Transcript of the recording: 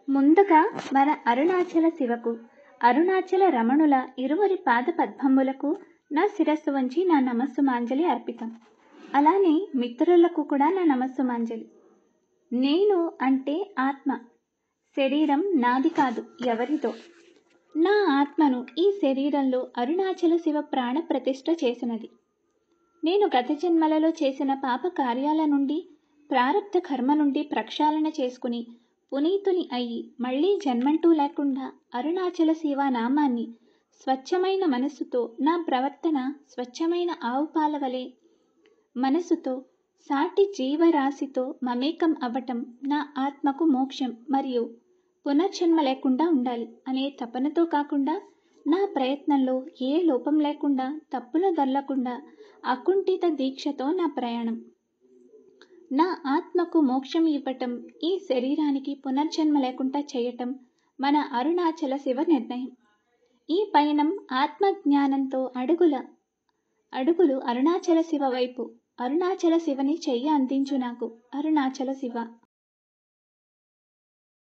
ముందుగా మన అరుణాచల శివకు అరుణాచల రమణుల ఇరువురి పాద పద్మములకు నా శిరస్సు వంచి నా నమస్సుమాంజలి అర్పితం అలానే మిత్రులకు కూడా నా నమస్సుమాంజలి నేను అంటే ఆత్మ శరీరం నాది కాదు ఎవరిదో నా ఆత్మను ఈ శరీరంలో అరుణాచల శివ ప్రాణ ప్రతిష్ఠ చేసినది నేను గత జన్మలలో చేసిన పాప కార్యాల నుండి ప్రారబ్ధ కర్మ నుండి ప్రక్షాళన చేసుకుని పునీతుని అయి మళ్ళీ జన్మంటూ లేకుండా అరుణాచల శివ నామాన్ని స్వచ్ఛమైన మనస్సుతో నా ప్రవర్తన స్వచ్ఛమైన ఆవు పాల వలె మనసుతో సాటి జీవరాశితో మమేకం అవ్వటం నా ఆత్మకు మోక్షం మరియు పునర్జన్మ లేకుండా ఉండాలి అనే తపనతో కాకుండా నా ప్రయత్నంలో ఏ లోపం లేకుండా తప్పుల దొల్లకుండా అకుంఠిత దీక్షతో నా ప్రయాణం నా ఆత్మకు మోక్షం ఇవ్వటం ఈ శరీరానికి పునర్జన్మ లేకుండా చేయటం మన అరుణాచల శివ నిర్ణయం ఈ పయనం ఆత్మజ్ఞానంతో అడుగుల అడుగులు అరుణాచల శివ వైపు అరుణాచల శివని చెయ్యి అందించు నాకు అరుణాచల శివ